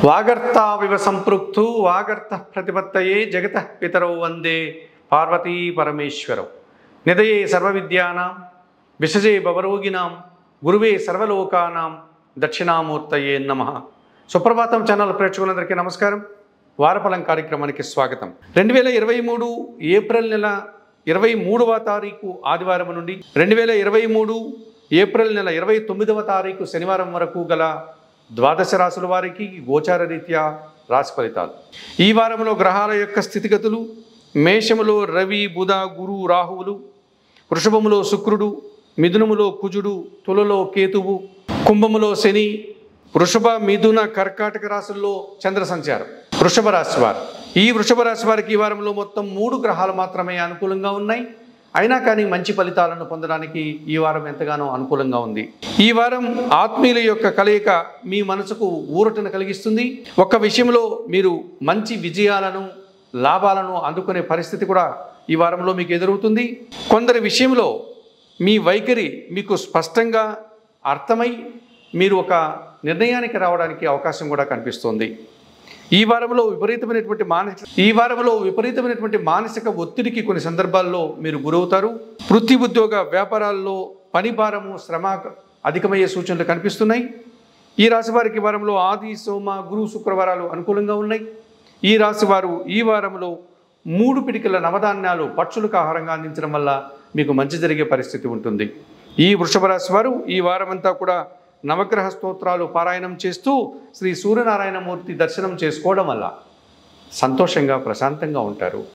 వాగర్తావివ సంపృక్తు వాగర్త ప్రతిపత్తయే జగత పితరౌ వందే పార్వతీ పరమేశ్వరౌ నిదయే సర్వవిద్యానాం విసజే భవరోగినాం గురువే సర్వలోకానాం దక్షిణామూర్తయే నమ సుప్రభాతం ఛానల్ ప్రేక్షకులందరికీ నమస్కారం వారఫలం కార్యక్రమానికి స్వాగతం రెండు వేల ఇరవై మూడు ఏప్రిల్ నెల ఇరవై మూడవ తారీఖు ఆదివారం నుండి రెండు వేల ఇరవై మూడు ఏప్రిల్ నెల ఇరవై తొమ్మిదవ తారీఖు శనివారం వరకు గల ద్వాదశ రాశుల వారికి గోచార రీత్యా రాశి ఫలితాలు ఈ వారంలో గ్రహాల యొక్క స్థితిగతులు మేషములో రవి బుధ గురు రాహువులు వృషభములో శుక్రుడు మిథునములో కుజుడు తులలో కేతువు కుంభములో శని వృషభ మిథున కర్కాటక రాశుల్లో చంద్ర సంచారం వృషభ రాశి వారు ఈ వృషభ రాశి వారికి ఈ వారంలో మొత్తం మూడు గ్రహాలు మాత్రమే అనుకూలంగా ఉన్నాయి అయినా కానీ మంచి ఫలితాలను పొందడానికి ఈ వారం ఎంతగానో అనుకూలంగా ఉంది ఈ వారం ఆత్మీయుల యొక్క కలయిక మీ మనసుకు ఊరటను కలిగిస్తుంది ఒక్క విషయంలో మీరు మంచి విజయాలను లాభాలను అందుకునే పరిస్థితి కూడా ఈ వారంలో మీకు ఎదురవుతుంది కొందరి విషయంలో మీ వైఖరి మీకు స్పష్టంగా అర్థమై మీరు ఒక నిర్ణయానికి రావడానికి అవకాశం కూడా కనిపిస్తుంది ఈ వారంలో విపరీతమైనటువంటి మానసిక ఈ వారంలో విపరీతమైనటువంటి మానసిక ఒత్తిడికి కొన్ని సందర్భాల్లో మీరు గురవుతారు వృత్తి ఉద్యోగ వ్యాపారాల్లో పని భారము శ్రమ అధికమయ్యే సూచనలు కనిపిస్తున్నాయి ఈ రాశి వారికి ఈ వారంలో ఆది సోమ గురు శుక్రవారాలు అనుకూలంగా ఉన్నాయి ఈ రాశి వారు ఈ వారంలో మూడు పిడికల నవధాన్యాలు పక్షులకు ఆహారంగా అందించడం వల్ల మీకు మంచి జరిగే పరిస్థితి ఉంటుంది ఈ వృషభ రాశి వారు ఈ వారమంతా కూడా నవగ్రహ స్తోత్రాలు పారాయణం చేస్తూ శ్రీ సూర్యనారాయణమూర్తి దర్శనం చేసుకోవడం వల్ల సంతోషంగా ప్రశాంతంగా ఉంటారు